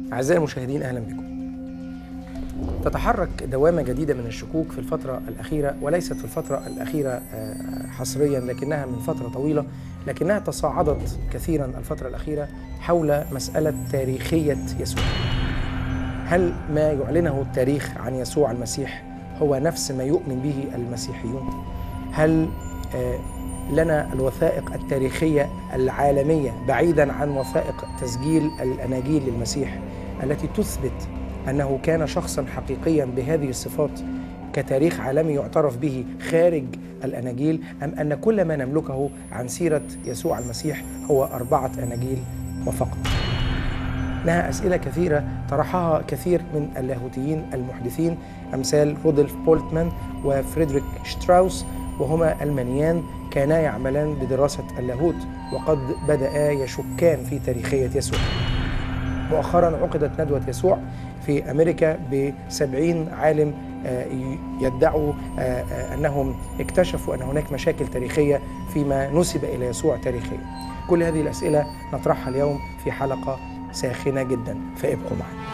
أعزائي المشاهدين أهلا بكم تتحرك دوامة جديدة من الشكوك في الفترة الأخيرة وليست في الفترة الأخيرة آه، حصريا لكنها من فترة طويلة لكنها تصاعدت كثيرا الفترة الأخيرة حول مسألة تاريخية يسوع هل ما يعلنه التاريخ عن يسوع المسيح هو نفس ما يؤمن به المسيحيون؟ هل آه، لنا الوثائق التاريخية العالمية بعيدا عن وثائق تسجيل الأناجيل للمسيح التي تثبت أنه كان شخصا حقيقيا بهذه الصفات كتاريخ عالمي يعترف به خارج الأناجيل أم أن كل ما نملكه عن سيرة يسوع المسيح هو أربعة أناجيل وفقط لها أسئلة كثيرة طرحها كثير من اللاهوتيين المحدثين أمثال رودولف بولتمان وفريدريك شتراوس وهما ألمانيان كانا يعملان بدراسة اللاهوت وقد بدأ يشكان في تاريخية يسوع مؤخرا عقدت ندوة يسوع في أمريكا بسبعين عالم آه، يدعوا آه، آه، أنهم اكتشفوا أن هناك مشاكل تاريخية فيما نسب إلى يسوع تاريخيا كل هذه الأسئلة نطرحها اليوم في حلقة ساخنة جدا فابقوا معنا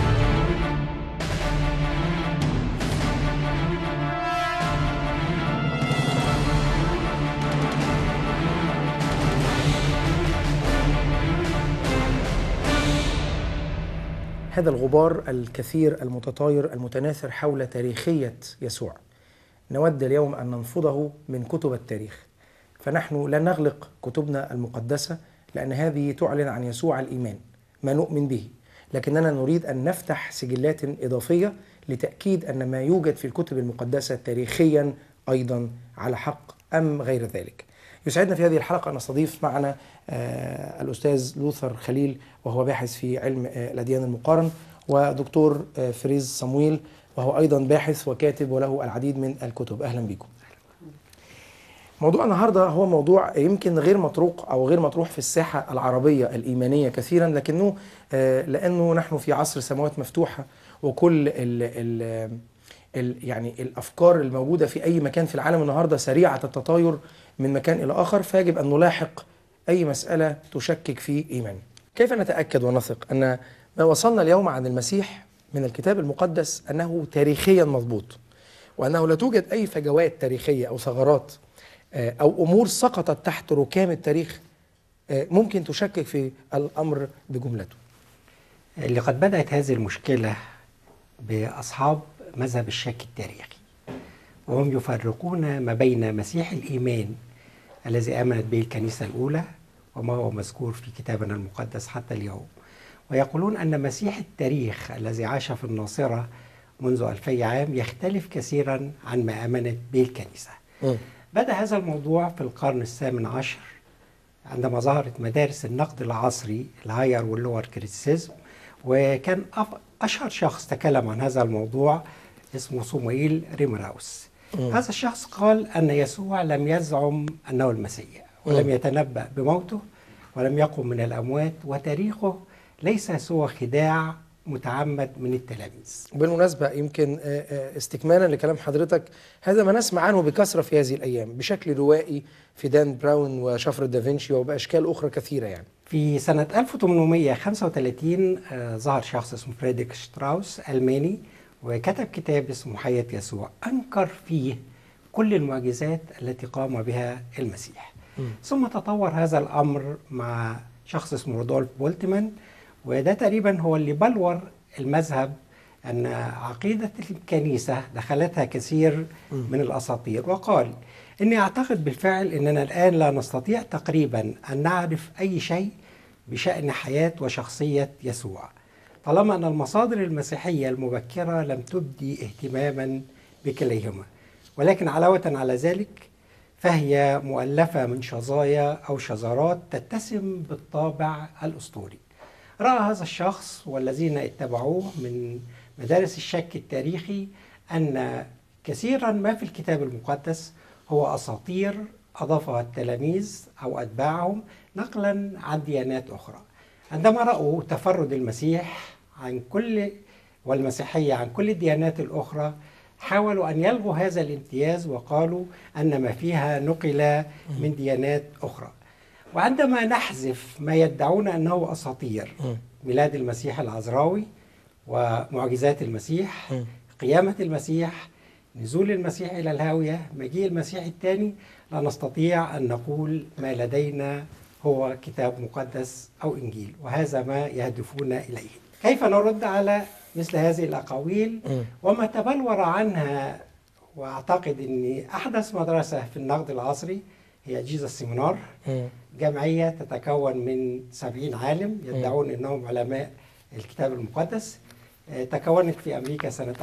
هذا الغبار الكثير المتطاير المتناثر حول تاريخية يسوع نود اليوم أن ننفضه من كتب التاريخ فنحن لا نغلق كتبنا المقدسة لأن هذه تعلن عن يسوع الإيمان ما نؤمن به لكننا نريد أن نفتح سجلات إضافية لتأكيد أن ما يوجد في الكتب المقدسة تاريخيا أيضا على حق أم غير ذلك يسعدنا في هذه الحلقة أن نستضيف معنا آه، الأستاذ لوثر خليل وهو باحث في علم آه، الأديان المقارن ودكتور آه، فريز صمويل وهو أيضا باحث وكاتب وله العديد من الكتب أهلا بكم موضوع النهارده هو موضوع يمكن غير مطروق او غير مطروح في الساحه العربيه الايمانيه كثيرا لكنه لانه نحن في عصر سماوات مفتوحه وكل ال ال ال يعني الافكار الموجوده في اي مكان في العالم النهارده سريعه التطاير من مكان الى اخر فيجب ان نلاحق اي مساله تشكك في ايماننا. كيف نتاكد ونثق ان ما وصلنا اليوم عن المسيح من الكتاب المقدس انه تاريخيا مضبوط وانه لا توجد اي فجوات تاريخيه او ثغرات آه، او امور سقطت تحت ركام التاريخ آه، ممكن تشكك في الامر بجملته. لقد بدات هذه المشكله باصحاب مذهب الشك التاريخي وهم يفرقون ما بين مسيح الايمان الذي امنت به الكنيسه الاولى وما هو مذكور في كتابنا المقدس حتى اليوم ويقولون ان مسيح التاريخ الذي عاش في الناصره منذ ألفي عام يختلف كثيرا عن ما امنت به الكنيسه. بدا هذا الموضوع في القرن الثامن عشر عندما ظهرت مدارس النقد العصري الهاير واللور كريتيسيزم وكان اشهر شخص تكلم عن هذا الموضوع اسمه صموئيل ريمراوس هذا الشخص قال أن يسوع لم يزعم أنه المسيح ولم يتنبأ بموته ولم يقم من الأموات وتاريخه ليس سوى خداع متعمد من التلاميذ بالمناسبة يمكن استكمالا لكلام حضرتك هذا ما نسمع عنه بكثرة في هذه الأيام بشكل روائي في دان براون وشفرة دافنشي وبأشكال أخرى كثيرة يعني في سنة 1835 ظهر شخص اسمه فريدريك شتراوس ألماني وكتب كتاب اسمه حياة يسوع أنكر فيه كل المعجزات التي قام بها المسيح م. ثم تطور هذا الأمر مع شخص اسمه رودولف بولتمان وده تقريبا هو اللي بلور المذهب أن عقيدة الكنيسة دخلتها كثير من الأساطير وقال إني أعتقد بالفعل أننا الآن لا نستطيع تقريبا أن نعرف أي شيء بشأن حياة وشخصية يسوع طالما أن المصادر المسيحية المبكرة لم تبدي اهتماما بكليهما ولكن علاوة على ذلك فهي مؤلفة من شظايا أو شذرات تتسم بالطابع الأسطوري رأى هذا الشخص والذين اتبعوه من مدارس الشك التاريخي أن كثيرا ما في الكتاب المقدس هو أساطير أضافها التلاميذ أو أتباعهم نقلا عن ديانات أخرى عندما رأوا تفرد المسيح عن كل والمسيحية عن كل الديانات الأخرى حاولوا أن يلغوا هذا الامتياز وقالوا أن ما فيها نقل من ديانات أخرى وعندما نحذف ما يدعون أنه أساطير ميلاد المسيح العذراوي ومعجزات المسيح مم. قيامة المسيح نزول المسيح إلى الهاوية مجيء المسيح الثاني لا نستطيع أن نقول ما لدينا هو كتاب مقدس أو إنجيل وهذا ما يهدفون إليه كيف نرد على مثل هذه الأقاويل مم. وما تبلور عنها وأعتقد أن أحدث مدرسة في النقد العصري هي جيزا السيمينار مم. جمعية تتكون من سبعين عالم يدعون أنهم علماء الكتاب المقدس آه، تكونت في أمريكا سنة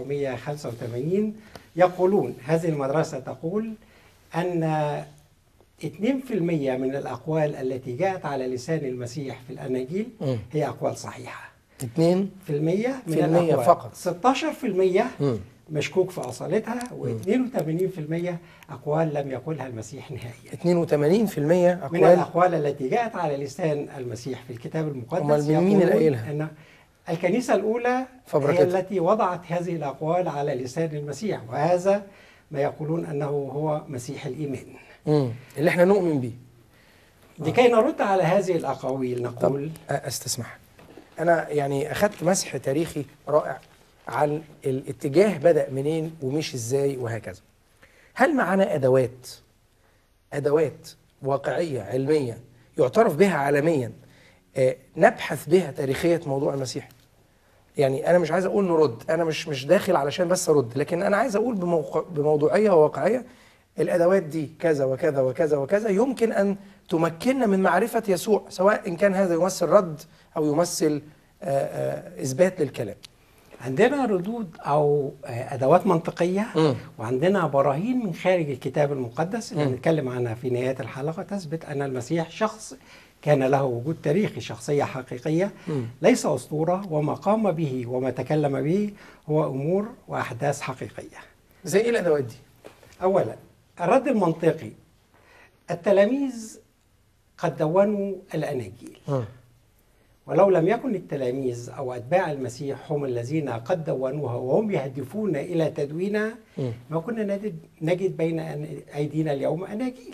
1985 يقولون هذه المدرسة تقول أن 2% من الأقوال التي جاءت على لسان المسيح في الأناجيل مم. هي أقوال صحيحة اتنين في المية من في المية الأقوال فقط. 16% مم. مشكوك في أصالتها و82% أقوال لم يقولها المسيح نهائيا 82% من أقوال الأقوال التي جاءت على لسان المسيح في الكتاب المقدس أمال مين اللي يقولون قايلها؟ أن الكنيسة الأولى هي فبركتها. التي وضعت هذه الأقوال على لسان المسيح وهذا ما يقولون أنه هو مسيح الإيمان مم. اللي احنا نؤمن بيه لكي نرد على هذه الأقاويل نقول أ- استسمح انا يعني اخذت مسح تاريخي رائع عن الاتجاه بدا منين ومشي ازاي وهكذا هل معنا ادوات ادوات واقعيه علميه يعترف بها عالميا آه، نبحث بها تاريخيه موضوع المسيح يعني انا مش عايز اقول نرد انا مش مش داخل علشان بس ارد لكن انا عايز اقول بموقع بموضوعيه وواقعيه الادوات دي كذا وكذا وكذا وكذا يمكن ان تمكننا من معرفه يسوع سواء ان كان هذا يمثل رد او يمثل آه، آه، اثبات للكلام عندنا ردود أو آه، أدوات منطقية مم. وعندنا براهين من خارج الكتاب المقدس اللي مم. هنتكلم عنها في نهاية الحلقة تثبت أن المسيح شخص كان له وجود تاريخي شخصية حقيقية مم. ليس أسطورة وما قام به وما تكلم به هو أمور وأحداث حقيقية زي ايه الادوات دي؟ أولا الرد المنطقي التلاميذ قد دونوا الأناجيل مم. ولو لم يكن التلاميذ أو أتباع المسيح هم الذين قد دونوها وهم يهدفون إلى تدوينها مم. ما كنا نجد, نجد بين أن- أيدينا اليوم أناجيل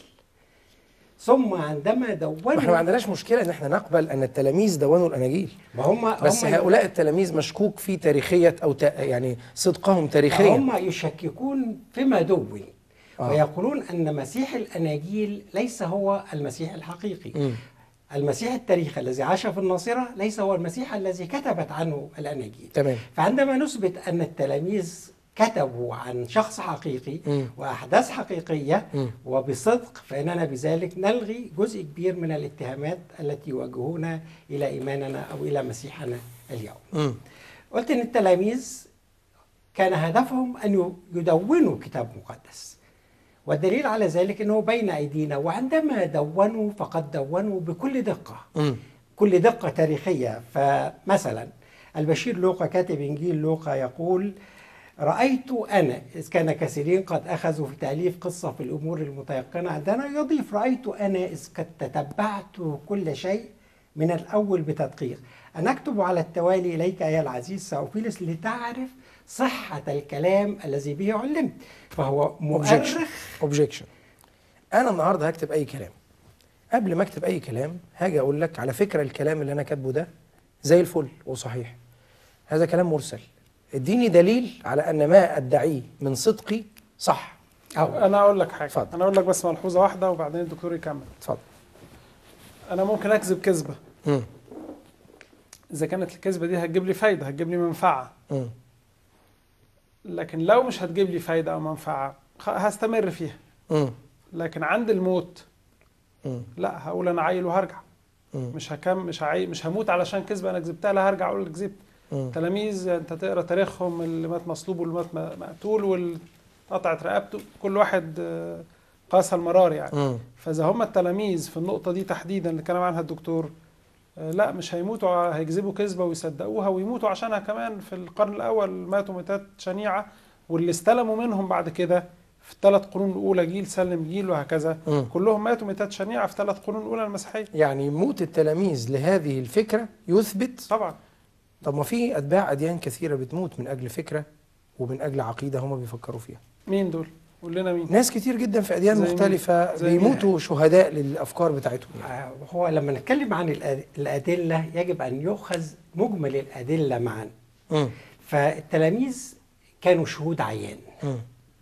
ثم عندما دونوا احنا ما عندناش مشكله ان احنا نقبل ان التلاميذ دونوا الاناجيل ما هم بس هم هؤلاء التلاميذ مشكوك في تاريخيه او تا يعني صدقهم تاريخيا هم يشككون فيما دون آه. ويقولون أن مسيح الأناجيل ليس هو المسيح الحقيقي مم. المسيح التاريخي الذي عاش في الناصرة ليس هو المسيح الذي كتبت عنه الأناجيل تمام فعندما نثبت أن التلاميذ كتبوا عن شخص حقيقي مم. وأحداث حقيقية مم. وبصدق فإننا بذلك نلغي جزء كبير من الاتهامات التي يوجهون إلى إيماننا أو إلى مسيحنا اليوم مم. قلت أن التلاميذ كان هدفهم أن يدونوا كتاب مقدس والدليل على ذلك أنه بين أيدينا وعندما دونوا فقد دونوا بكل دقة مم. كل دقة تاريخية فمثلا البشير لوقا كاتب إنجيل لوقا يقول رأيت أنا إذ كان كثيرين قد أخذوا في تأليف قصة في الأمور المتيقنة عندنا يضيف رأيت أنا إذ قد تتبعت كل شيء من الأول بتدقيق أن أكتب على التوالي إليك أيها العزيز سأوفيلس لتعرف صحة الكلام الذي به علمت فهو مؤرخ اوبجيكشن انا النهارده هكتب اي كلام قبل ما اكتب اي كلام هاجي اقول لك على فكره الكلام اللي انا كاتبه ده زي الفل وصحيح هذا كلام مرسل اديني دليل على ان ما ادعيه من صدقي صح أو انا اقول لك حاجه اتفضل. انا اقول لك بس ملحوظه واحده وبعدين الدكتور يكمل اتفضل انا ممكن اكذب كذبه مم. اذا كانت الكذبه دي هتجيب لي فايده هتجيب لي منفعه مم. لكن لو مش هتجيب لي فايده او منفعه خ- هستمر فيها مم. لكن عند الموت مم. لا هقول انا عيل وهرجع مم. مش هكم مش هعي مش هموت علشان كذبه انا كذبتها لا هرجع اقول لك كذبت مم. تلاميذ انت تقرا تاريخهم اللي مات مصلوب واللي مات م- مقتول واللي قطعت رقبته كل واحد آه، قاسى المرار يعني مم. فاذا هم التلاميذ في النقطه دي تحديدا اللي كلام عنها الدكتور آه، لا مش هيموتوا ع- هيكذبوا كذبه ويصدقوها ويموتوا عشانها كمان في القرن الاول ماتوا ميتات شنيعه واللي استلموا منهم بعد كده في الثلاث قرون الاولى جيل سلم جيل وهكذا مم. كلهم ماتوا ميتات شنيعه في ثلاث قرون الاولى المسيحيه يعني موت التلاميذ لهذه الفكره يثبت طبعا طب ما في اتباع اديان كثيره بتموت من اجل فكره ومن اجل عقيده هم بيفكروا فيها مين دول قول لنا مين ناس كتير جدا في اديان زي مين؟ مختلفه زي مين؟ بيموتوا شهداء للافكار بتاعتهم آه، هو لما نتكلم عن الأد- الأدلة يجب أن يؤخذ مجمل الأدلة معا مم. فالتلاميذ كانوا شهود عيان مم.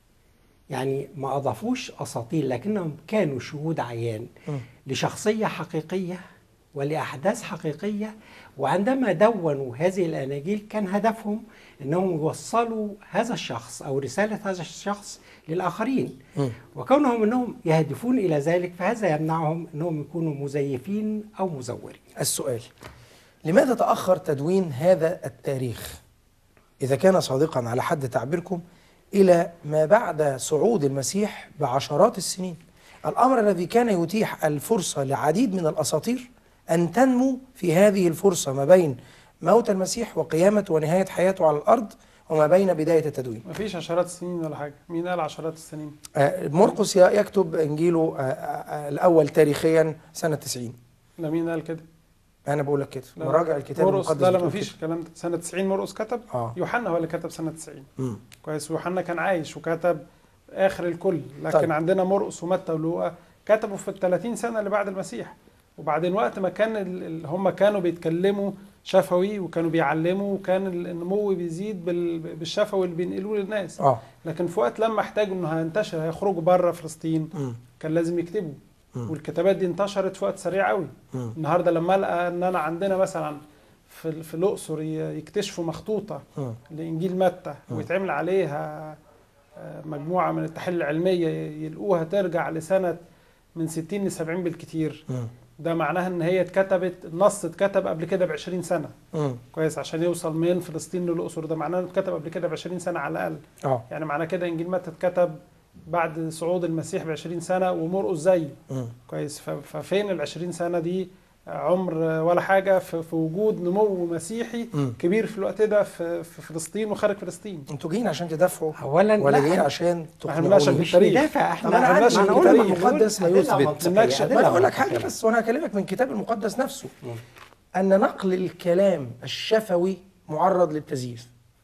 يعني ما أضافوش أساطير لكنهم كانوا شهود عيان مم. لشخصية حقيقية ولأحداث حقيقية وعندما دونوا هذه الأناجيل كان هدفهم أنهم يوصلوا هذا الشخص أو رسالة هذا الشخص للآخرين مم. وكونهم أنهم يهدفون إلى ذلك فهذا يمنعهم أنهم يكونوا مزيفين أو مزورين السؤال لماذا تأخر تدوين هذا التاريخ إذا كان صادقا على حد تعبيركم إلى ما بعد صعود المسيح بعشرات السنين الأمر الذي كان يتيح الفرصة لعديد من الأساطير أن تنمو في هذه الفرصة ما بين موت المسيح وقيامة ونهاية حياته على الأرض وما بين بداية التدوين مفيش عشرات السنين ولا حاجه مين قال عشرات السنين آه، مرقس يكتب إنجيله آه، آه، الأول تاريخيا سنة 90 لا مين قال كده أنا بقول لك كده لا. مراجع الكتاب مرقس المقدس لا لا بتقول مفيش كده. الكلام ده سنه 90 مرقس كتب آه. يوحنا هو اللي كتب سنه 90 مم. كويس ويوحنا كان عايش وكتب اخر الكل لكن طيب. طيب. عندنا مرقس ومتى ولوقا كتبوا في ال 30 سنه اللي بعد المسيح وبعدين وقت ما كان ال- ال- هم كانوا بيتكلموا شفوي وكانوا بيعلموا وكان ال- النمو بيزيد بال- بالشفوي اللي بينقلوه للناس اه لكن في وقت لما احتاجوا انه هينتشر هيخرجوا بره فلسطين مم. كان لازم يكتبوا مم. والكتابات دي انتشرت في وقت سريع قوي مم. النهارده لما القى ان انا عندنا مثلا في في الاقصر ي- يكتشفوا مخطوطه مم. لانجيل متى مم. ويتعمل عليها آه، مجموعه من التحاليل العلميه يلقوها ترجع لسنه من 60 ل 70 بالكتير مم. ده معناها ان هي اتكتبت النص اتكتب قبل كده ب 20 سنه مم. كويس عشان يوصل من فلسطين للاقصر ده معناه انه اتكتب قبل كده ب 20 سنه على الاقل اه يعني معناه كده انجيل متى اتكتب بعد صعود المسيح ب 20 سنه ومرقس زيه مم. كويس ف- ففين ال 20 سنه دي عمر ولا حاجه في في وجود نمو مسيحي مم. كبير في الوقت ده في في فلسطين وخارج فلسطين انتوا جايين عشان تدافعوا أولا ولا لا، جايين عشان احنا بنناقش تقنعوني مش التاريخ. ندافع احنا طب أنا عارف ما إن أقول الكتاب لك المقدس ما أدلة يثبت. منطقية، بنناقش- أدلة ما انا اقول لك منطقية. حاجه بس وانا هكلمك من الكتاب المقدس نفسه مم. ان نقل الكلام الشفوي معرض للتزييف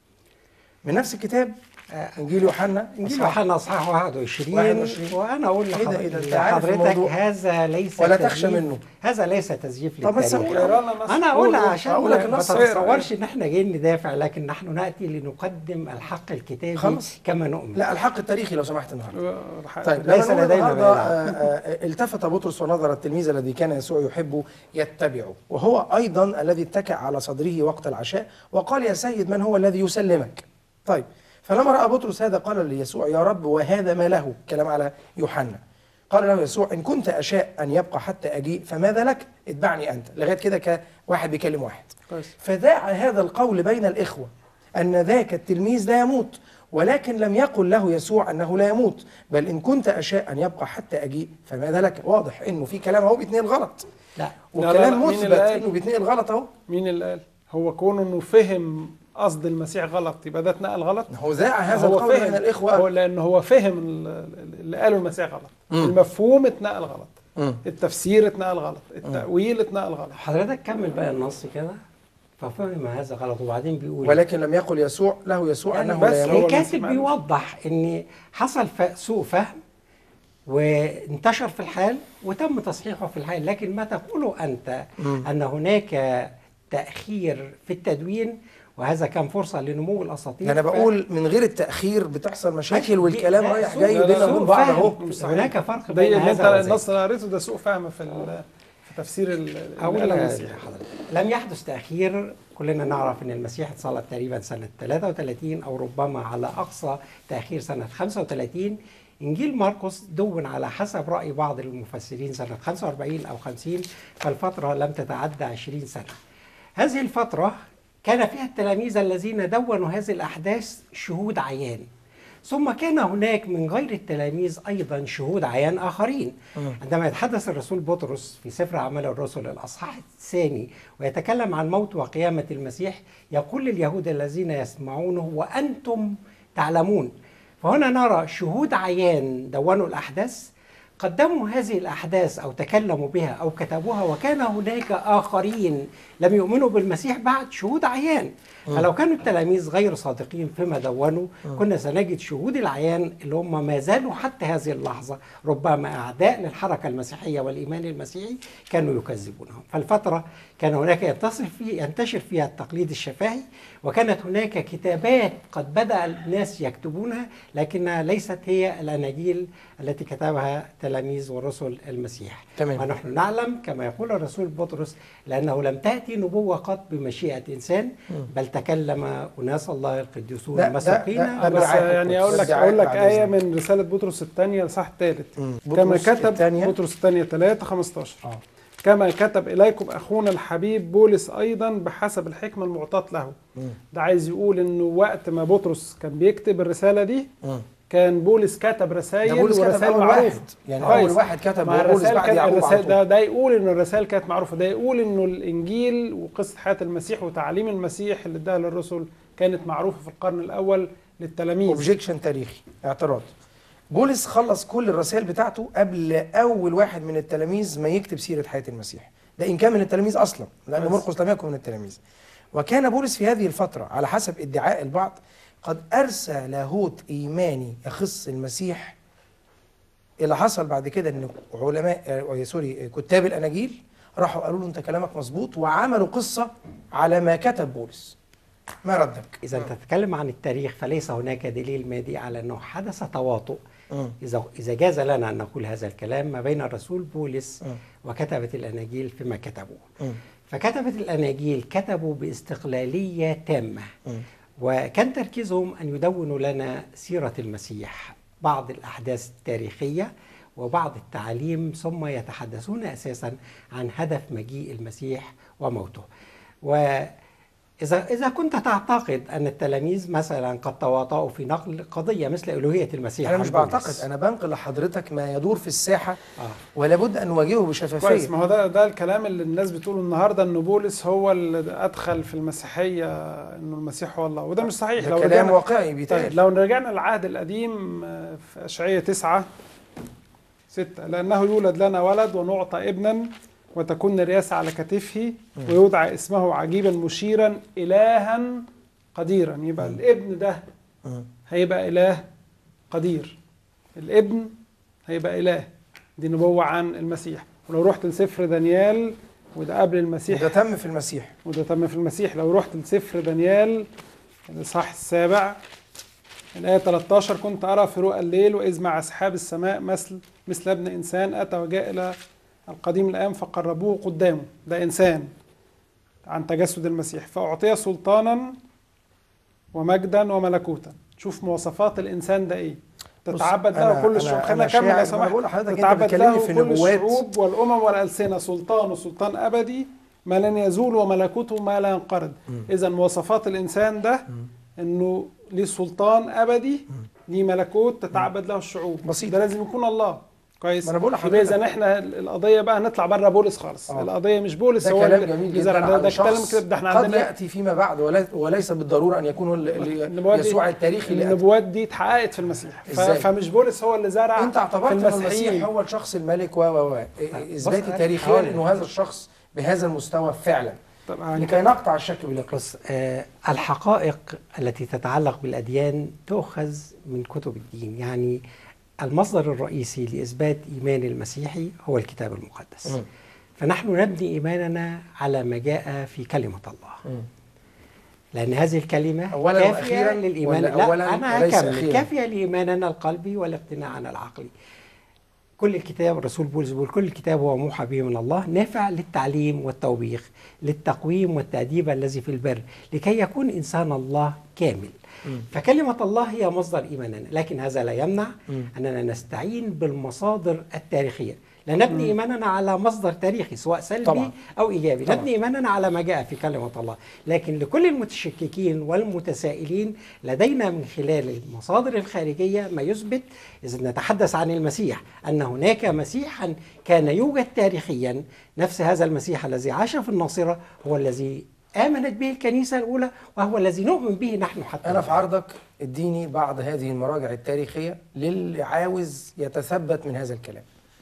من نفس الكتاب آه، انجيل يوحنا انجيل أصحاح- يوحنا اصحاح 21 21. وانا اقول إيه ده- إيه ده؟ لحضرتك أنت عارف لحضرتك الموضوع. هذا ليس ولا تزييف- تخشى منه. هذا ليس تزييف طب بس للتاريخ أقول- اقرا لنا نص. انا قول- اقولها قول. عشان هقول لك ما النص. تتصورش ان احنا جايين ندافع لكن نحن ناتي لنقدم الحق الكتابي خلاص. كما نؤمن لا الحق التاريخي لو سمحت النهارده آه، طيب ليس لما نقول لدينا النهارده مانع. آه، آه، التفت بطرس ونظر التلميذ الذي كان يسوع يحبه يتبعه وهو ايضا الذي اتكأ على صدره وقت العشاء وقال يا سيد من هو الذي يسلمك طيب فلما راى بطرس هذا قال ليسوع يا رب وهذا ما له كلام على يوحنا قال له يسوع ان كنت اشاء ان يبقى حتى اجيء فماذا لك اتبعني انت لغايه كده كواحد بيكلم واحد كويس فذاع هذا القول بين الإخوة أن ذاك التلميذ لا يموت ولكن لم يقل له يسوع أنه لا يموت بل إن كنت أشاء أن يبقى حتى أجيء فماذا لك واضح إنه في كلام أهو بيتنقل غلط لا لا، وكلام لا، مين مثبت اللي قال؟ إنه بيتنقل غلط أهو مين اللي قال هو كونه انه فهم قصد المسيح غلط يبقى ده اتنقل غلط هو ذاع هذا هو القول فهم بين هو الإخوة لان هو فهم ال- اللي قاله المسيح غلط مم. المفهوم اتنقل غلط مم. التفسير اتنقل غلط التأويل اتنقل غلط حضرتك كمل بقى النص كده ففهم هذا غلط وبعدين بيقول ولكن لم يقل يسوع له يسوع يعني أنه بس لا هو يموت المسيح الكاتب ما قالوش. بيوضح ان حصل ف- سوء فهم وانتشر في الحال وتم تصحيحه في الحال لكن ما تقوله انت مم. ان هناك تاخير في التدوين وهذا كان فرصه لنمو الاساطير أنا ف- بقول من غير التأخير بتحصل مشاكل دي- والكلام لا، رايح سوء- جاي لا، بيننا سوء وبين بعض فهم. أهو مش صحيح. هناك فرق ده بين اللي انت هذا وذاك. النص اللي قريته ده سوء فهم في ال- في تفسير ال- اللي أقول قاله لحضرتك المسيح لم يحدث تأخير كلنا نعرف أن المسيح اتصلب تقريبا سنة 33 أو ربما على أقصى تأخير سنة 35 إنجيل مرقس دون على حسب رأي بعض المفسرين سنة 45 أو 50 فالفترة لم تتعدى 20 سنة هذه الفترة كان فيها التلاميذ الذين دونوا هذه الأحداث شهود عيان ثم كان هناك من غير التلاميذ ايضا شهود عيان اخرين عندما يتحدث الرسول بطرس في سفر اعمال الرسل الاصحاح الثاني ويتكلم عن موت وقيامه المسيح يقول لليهود الذين يسمعونه وانتم تعلمون فهنا نرى شهود عيان دونوا الاحداث قدموا هذه الأحداث أو تكلموا بها أو كتبوها وكان هناك آخرين لم يؤمنوا بالمسيح بعد شهود عيان فلو كانوا التلاميذ غير صادقين فيما دونوا كنا سنجد شهود العيان اللي هم ما زالوا حتى هذه اللحظة ربما أعداء للحركة المسيحية والإيمان المسيحي كانوا يكذبونهم فالفترة كان هناك ينتصر فيه ينتشر فيها التقليد الشفاهي وكانت هناك كتابات قد بدأ الناس يكتبونها لكنها ليست هي الأناجيل التي كتبها تلاميذ ورسل المسيح تمام. ونحن نعلم كما يقول الرسول بطرس لأنه لم تأتي نبوة قط بمشيئة إنسان بل تكلم أناس الله القديسون ده- ده- المساقين ده- بس برعاية يعني القدس. اقول لك ده اقول لك بعد ايه إذنك. من رساله بطرس الثانيه الاصحاح الثالث مم. كما بطرس كتب الثانية. بطرس الثانيه 3 15 آه. كما كتب اليكم اخونا الحبيب بولس ايضا بحسب الحكمه المعطاه له مم. ده عايز يقول انه وقت ما بطرس كان بيكتب الرساله دي مم. كان بولس كتب رسائل ده بولس كتب ورسائل أول معروفة. واحد يعني كويس. أول واحد كتب مع هو بولس الرسائل بعد كان يعقوب على الرسائل طول. ده, ده يقول ان الرسائل كانت معروفه ده يقول انه الانجيل وقصه حياه المسيح وتعليم المسيح اللي اداها للرسل كانت معروفه في القرن الاول للتلاميذ اوبجيكشن تاريخي اعتراض بولس خلص كل الرسائل بتاعته قبل اول واحد من التلاميذ ما يكتب سيره حياه المسيح ده ان كان من التلاميذ اصلا لان بس. مرقس لم يكن من التلاميذ وكان بولس في هذه الفتره على حسب ادعاء البعض قد ارسى لاهوت ايماني يخص المسيح اللي حصل بعد كده ان علماء آه، سوري كتاب الاناجيل راحوا قالوا له انت كلامك مظبوط وعملوا قصه على ما كتب بولس ما ردك إذا تتكلم عن التاريخ فليس هناك دليل مادي على أنه حدث تواطؤ مم. إذا إذا جاز لنا أن نقول هذا الكلام ما بين الرسول بولس مم. وكتبة الأناجيل فيما كتبوه مم. فكتبة الأناجيل كتبوا باستقلالية تامة مم. وكان تركيزهم أن يدونوا لنا سيرة المسيح بعض الأحداث التاريخية وبعض التعاليم ثم يتحدثون أساسا عن هدف مجيء المسيح وموته وإذا إذا كنت تعتقد أن التلاميذ مثلا قد تواطؤوا في نقل قضية مثل ألوهية المسيح انا عن مش بولس. بعتقد انا بنقل لحضرتك ما يدور في الساحه آه. ولا بد ان نواجهه كويس بشفافيه ما هو ده ده الكلام اللي الناس بتقوله النهارده ان بولس هو اللي ادخل في المسيحيه انه المسيح هو الله وده مش صحيح ده لو كلام رجعنا واقعي طيب بيتقال لو رجعنا للعهد القديم آه، في اشعياء تسعة ستة لأنه يولد لنا ولد ونعطى ابنا وتكون الرياسة على كتفه ويدعى اسمه عجيبا مشيرا إلها قديرا يبقى الابن ده مم. هيبقى إله قدير الابن هيبقى إله دي نبوة عن المسيح ولو رحت لسفر دانيال وده قبل المسيح ده تم في المسيح وده تم في المسيح لو رحت لسفر دانيال الإصحاح السابع الآية 13 كنت أرى في رؤى الليل وإذ مع أسحاب السماء مثل مثل ابن إنسان أتى وجاء إلى القديم الأيام فقربوه قدامه ده إنسان عن تجسد المسيح فأعطي سلطانا ومجدا وملكوتا شوف مواصفات الإنسان ده إيه تتعبد بص، له أنا- كل أنا- الشعوب أنا خلينا شاعر، نكمل ما لو أنا سمحت بقول لحضرتك أنت تتعبد بتكلمني له في كل نبوات. الشعوب والأمم والألسنة سلطان وسلطان أبدي ما لن يزول وملكوته ما لا ينقرض إذا مواصفات الإنسان ده إنه ليه سلطان أبدي ليه ملكوت تتعبد له الشعوب بسيط. ده لازم يكون الله كويس ما أنا بقول يبقى لحضرتك. إذا إحنا القضية بقى نطلع بره بولس خالص آه. القضية مش بولس ده هو كلام اللي جميل بيزرع جدا ده, عن ده كلام شخص كده ده احنا قد عندنا ياتي فيما بعد ولا- وليس بالضروره ان يكون هو ال- اللي النبوات دي- يسوع التاريخي اللي أتى. النبوات دي اتحققت في المسيح ف- إزاي؟ فمش بولس هو اللي زرع انت اعتبرت في ان المسيحيين المسيح هو الشخص الملك و و و اثبات بص، تاريخيا هقول انه هذا الشخص بهذا المستوى فعلا طبعا لكي نقطع الشك باليقين بص آه الحقائق التي تتعلق بالأديان تؤخذ من كتب الدين يعني المصدر الرئيسي لإثبات إيمان المسيحي هو الكتاب المقدس مم. فنحن نبني إيماننا على ما جاء في كلمة الله مم. لأن هذه الكلمة أولاً كافية وأخيراً للإيمان ولا لا أولاً أنا وليس هكمل أخيراً؟ كافية لإيماننا القلبي والاقتناع العقلي كل الكتاب الرسول بولس بيقول كل الكتاب هو موحى به من الله نافع للتعليم والتوبيخ للتقويم والتأديب الذي في البر لكي يكون إنسان الله كامل مم. فكلمة الله هي مصدر إيماننا لكن هذا لا يمنع مم. أننا نستعين بالمصادر التاريخية لا نبني إيماننا على مصدر تاريخي سواء سلبي طبعاً. أو إيجابي طبعاً. نبني إيماننا على ما جاء في كلمة الله لكن لكل المتشككين والمتسائلين لدينا من خلال المصادر الخارجية ما يثبت إذا نتحدث عن المسيح أن هناك مسيحا كان يوجد تاريخيا نفس هذا المسيح الذي عاش في الناصرة هو الذي آمنت به الكنيسة الأولى وهو الذي نؤمن به نحن حتى انا في الآن. عرضك اديني بعض هذه المراجع التاريخيه للي عاوز يتثبت من هذا الكلام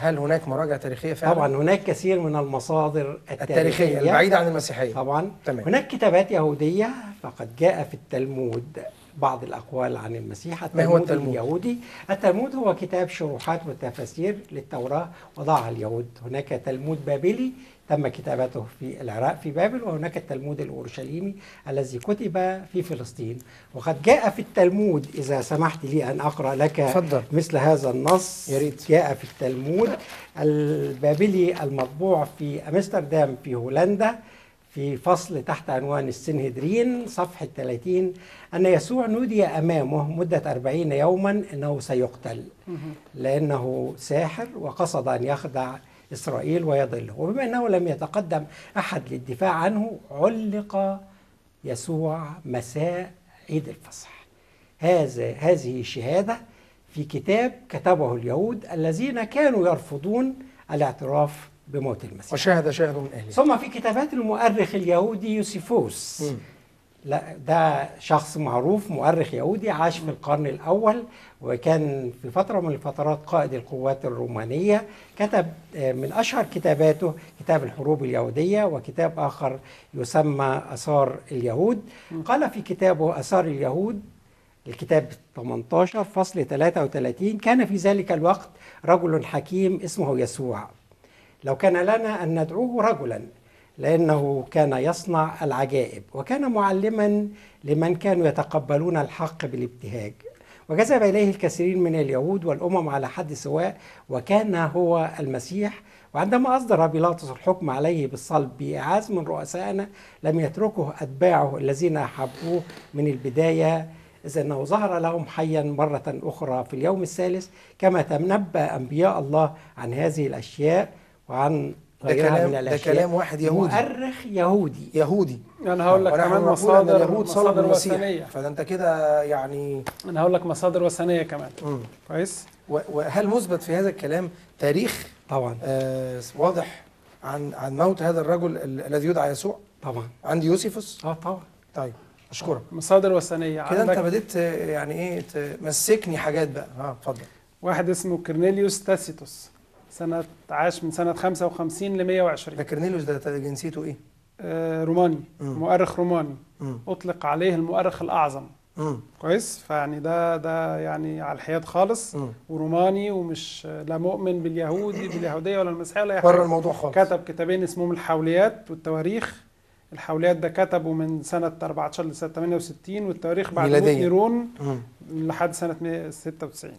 هل هناك مراجع تاريخيه فعلا طبعا هناك كثير من المصادر التاريخيه البعيده عن المسيحيه طبعا تمام. هناك كتابات يهودية فقد جاء في التلمود بعض الأقوال عن المسيح ما هو التلمود؟ اليهودي التلمود هو كتاب شروحات وتفاسير للتوراة وضعها اليهود هناك تلمود بابلي تم كتابته في العراق في بابل وهناك التلمود الأورشليمي الذي كتب في فلسطين وقد جاء في التلمود إذا سمحت لي أن أقرأ لك اتفضل. مثل هذا النص يا ريت. جاء في التلمود البابلي المطبوع في أمستردام في هولندا في فصل تحت عنوان السنهدرين صفحة 30 أن يسوع نودي أمامه مدة أربعين يوما أنه سيقتل لأنه ساحر وقصد أن يخدع إسرائيل ويضله وبما أنه لم يتقدم أحد للدفاع عنه علق يسوع مساء عيد الفصح هذا هذه شهادة في كتاب كتبه اليهود الذين كانوا يرفضون الاعتراف بموت المسيح وشاهد شاهد من اهله ثم في كتابات المؤرخ اليهودي يوسيفوس مم. لا ده شخص معروف مؤرخ يهودي عاش في القرن الأول وكان في فترة من الفترات قائد القوات الرومانية كتب آه، من أشهر كتاباته كتاب الحروب اليهودية وكتاب آخر يسمى أثار اليهود قال في كتابه أثار اليهود الكتاب 18 فصل 33 كان في ذلك الوقت رجل حكيم اسمه يسوع لو كان لنا أن ندعوه رجلا لأنه كان يصنع العجائب وكان معلما لمن كانوا يتقبلون الحق بالابتهاج وجذب إليه الكثيرين من اليهود والأمم على حد سواء وكان هو المسيح وعندما أصدر بيلاطس الحكم عليه بالصلب بإعاز من رؤسائنا لم يتركه أتباعه الذين أحبوه من البداية إذ أنه ظهر لهم حيا مرة أخرى في اليوم الثالث كما تنبأ أنبياء الله عن هذه الأشياء وعن ده غيرها كلام- من ده الأشياء كلام واحد يهودي. مؤرخ يهودي يهودي انا هقول لك ونحن كمان نقول أن مصادر اليهود صلبوا مصادر المسيح وثنيه فده انت كده يعني انا هقول لك مصادر وثنيه كمان مم. كويس و- وهل مثبت في هذا الكلام تاريخ طبعا آه واضح عن عن موت هذا الرجل ال- الذي يدعى يسوع طبعا عند يوسيفوس اه طبعا طيب اشكرك مصادر وثنيه كده انت عندك بديت آه، يعني ايه تمسكني حاجات بقى اه اتفضل واحد اسمه كرنيليوس تاسيتوس سنه عاش من سنه 55 ل ده 120 كرنيليوس ده ده جنسيته ايه؟ آه روماني مم. مؤرخ روماني مم. اطلق عليه المؤرخ الاعظم مم. كويس فيعني ده ده يعني على الحياد خالص مم. وروماني ومش لا مؤمن باليهودي باليهوديه ولا المسيحيه ولا اي بره حاجه الموضوع خالص كتب كتابين اسمهم الحوليات والتواريخ الحوليات ده كتبه من سنة 14 لسنة 68 والتواريخ بعد موت ميلادية. نيرون مم. لحد سنة 196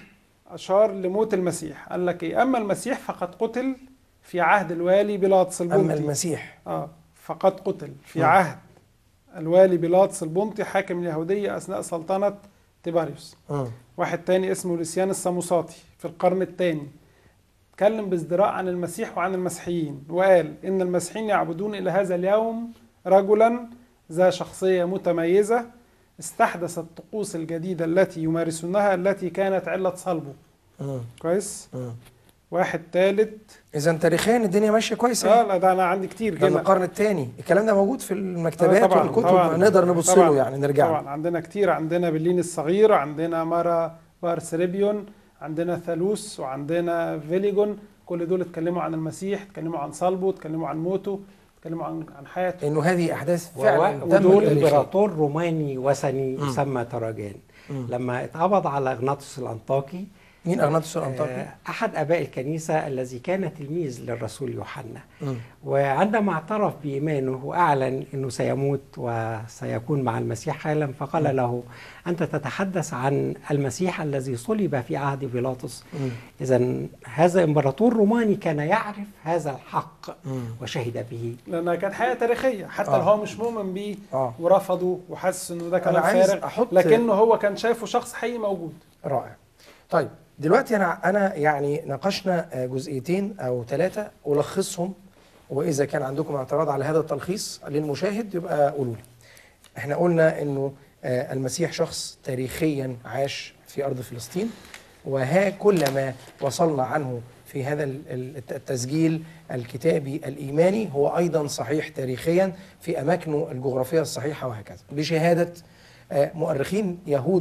أشار لموت المسيح قال لك إيه أما المسيح فقد قتل في عهد الوالي بيلاطس اما البنطي المسيح آه فقد قتل في مم. عهد الوالي بيلاطس البنطي حاكم اليهودية أثناء سلطنة تيباريوس مم. واحد تاني اسمه لسيان الساموساطي في القرن الثاني اتكلم بازدراء عن المسيح وعن المسيحيين وقال ان المسيحيين يعبدون الى هذا اليوم رجلا ذا شخصيه متميزه استحدث الطقوس الجديده التي يمارسونها التي كانت عله صلبه مم. كويس مم. واحد ثالث اذا تاريخيا الدنيا ماشيه كويسه اه لا ده انا عندي كتير ده من كده القرن الثاني الكلام ده موجود في المكتبات آه، طبعاً، والكتب طبعاً، نقدر نبص طبعاً، له يعني نرجع له طبعا عندنا كتير عندنا برلين الصغير عندنا مارا بارسريبيون عندنا ثالوث وعندنا فيليجون كل دول اتكلموا عن المسيح اتكلموا عن صلبه اتكلموا عن موته اتكلموا عن عن حياته انه هذه احداث و- فعلا تمت ودول تاريخياً. امبراطور روماني وثني مم. يسمى تراجان مم. لما اتقبض على اغناطوس الانطاكي مين اغناطوس الانطاكي؟ آه، احد اباء الكنيسه الذي كان تلميذ للرسول يوحنا مم. وعندما اعترف بإيمانه وأعلن أنه سيموت وسيكون مع المسيح حالا فقال له أنت تتحدث عن المسيح الذي صلب في عهد بيلاطس مم. إذا هذا إمبراطور روماني كان يعرف هذا الحق مم. وشهد به لانها كانت حياه تاريخيه حتى آه. لو هو مش مؤمن بيه اه ورفضه وحس انه ده كلام عايز فارغ أحط- لكنه هو كان شايفه شخص حقيقي موجود رائع طيب دلوقتي انا انا يعني ناقشنا آه، جزئيتين او ثلاثه الخصهم واذا كان عندكم اعتراض على هذا التلخيص للمشاهد يبقى قولوا لي احنا قلنا انه آه، المسيح شخص تاريخيا عاش في ارض فلسطين وها كل ما وصلنا عنه في هذا ال- ال- التسجيل الكتابي الايماني هو ايضا صحيح تاريخيا في اماكنه الجغرافيه الصحيحه وهكذا بشهاده آه، مؤرخين يهود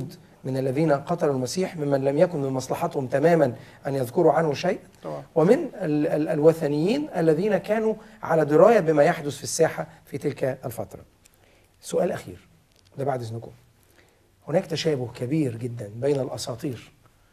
من الذين قتلوا المسيح ممن لم يكن من مصلحتهم تماما أن يذكروا عنه شيء طبعا ومن ال ال الوثنيين الذين كانوا على دراية بما يحدث في الساحة في تلك الفترة سؤال أخير ده بعد إذنكم هناك تشابه كبير جدا بين الأساطير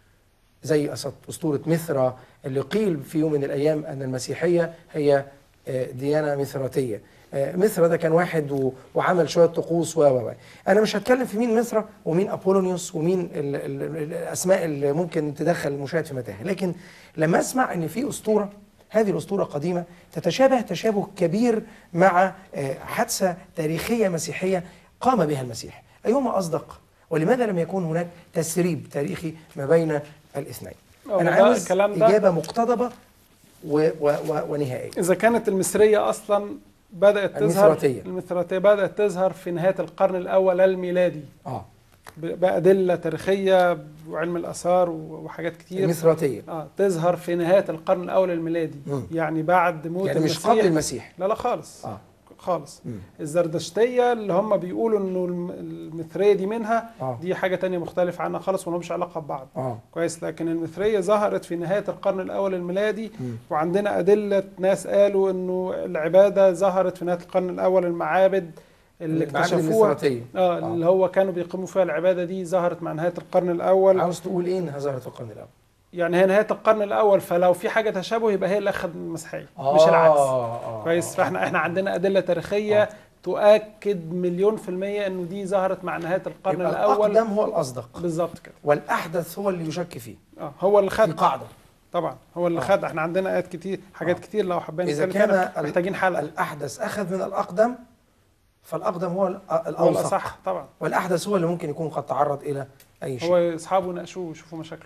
زي أسط- أسطورة مثرى اللي قيل في يوم من الأيام أن المسيحية هي آه، ديانة مثراتية آه، مثرى ده كان واحد و- وعمل شوية طقوس و و و. أنا مش هتكلم في مين مثرى ومين أبولونيوس ومين ال ال ال الأسماء اللي ممكن تدخل المشاهد في متاهة لكن لما أسمع أن في أسطورة هذه الأسطورة قديمة تتشابه تشابه كبير مع آه، حادثة تاريخية مسيحية قام بها المسيح أيهما أصدق ولماذا لم يكون هناك تسريب تاريخي ما بين الاثنين أه، أنا وده عاوز الكلام ده- إجابة مقتضبة و و و ونهائية إذا كانت المصرية أصلا بدأت تظهر المثراتية. المثراتية بدأت تظهر في نهاية القرن الأول الميلادي آه ب- بأدلة تاريخية وعلم الآثار و- وحاجات كتير المثراتية اه تظهر في نهاية القرن الأول الميلادي مم. يعني بعد موت يعني مش المسيح قبل المسيح لا لا خالص آه خالص مم. الزردشتية اللي هم بيقولوا انه الم- المثرية دي منها آه دي حاجة تانية مختلفة عنها خالص وملهمش علاقة ببعض آه كويس لكن المثرية ظهرت في نهاية القرن الأول الميلادي مم. وعندنا أدلة ناس قالوا انه العبادة ظهرت في نهاية القرن الأول المعابد اللي المعابد اكتشفوها المثراتية اه آه. اللي هو كانوا بيقيموا فيها العبادة دي ظهرت مع نهاية القرن الأول عاوز تقول إيه إنها ظهرت في القرن الأول يعني هي نهاية القرن الأول فلو في حاجة تشابه يبقى هي اللي أخذ من المسيحية مش العكس آه كويس فاحنا احنا عندنا ادله تاريخيه آه. تؤكد مليون في الميه انه دي ظهرت مع نهايه القرن يبقى الاول الأقدم هو الأصدق بالظبط كده والأحدث هو اللي يشك فيه اه هو اللي دي خد قاعدة طبعا هو اللي آه. خد احنا عندنا ايات كتير حاجات آه. كتير لو حبينا إذا نتكلم كان فيها ال- محتاجين حلقه الأحدث أخذ من الأقدم فالأقدم هو الأ- هو الأوثق الاصح طبعا والأحدث هو اللي ممكن يكون قد تعرض إلى أي شيء هو اصحابه ناقشوه وشوفوا مشاكله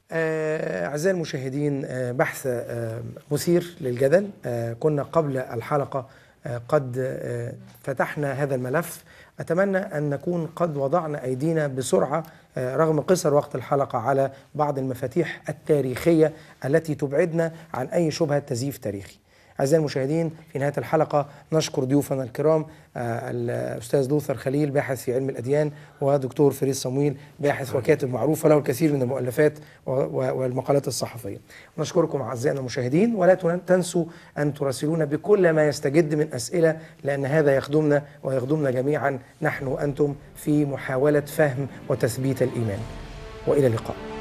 آه، أعزائي المشاهدين آه، بحث آه، مثير للجدل آه، كنا قبل الحلقة آه، قد آه، فتحنا هذا الملف أتمنى أن نكون قد وضعنا أيدينا بسرعة آه، رغم قصر وقت الحلقة على بعض المفاتيح التاريخية التي تبعدنا عن أي شبهة تزييف تاريخي أعزائي المشاهدين في نهاية الحلقة نشكر ضيوفنا الكرام آه، الأستاذ لوثر خليل باحث في علم الأديان ودكتور فريد صمويل باحث وكاتب معروف وله الكثير من المؤلفات و- و- والمقالات الصحفية نشكركم أعزائنا المشاهدين ولا تن- تنسوا أن تراسلونا بكل ما يستجد من أسئلة لأن هذا يخدمنا ويخدمنا جميعا نحن وأنتم في محاولة فهم وتثبيت الإيمان وإلى اللقاء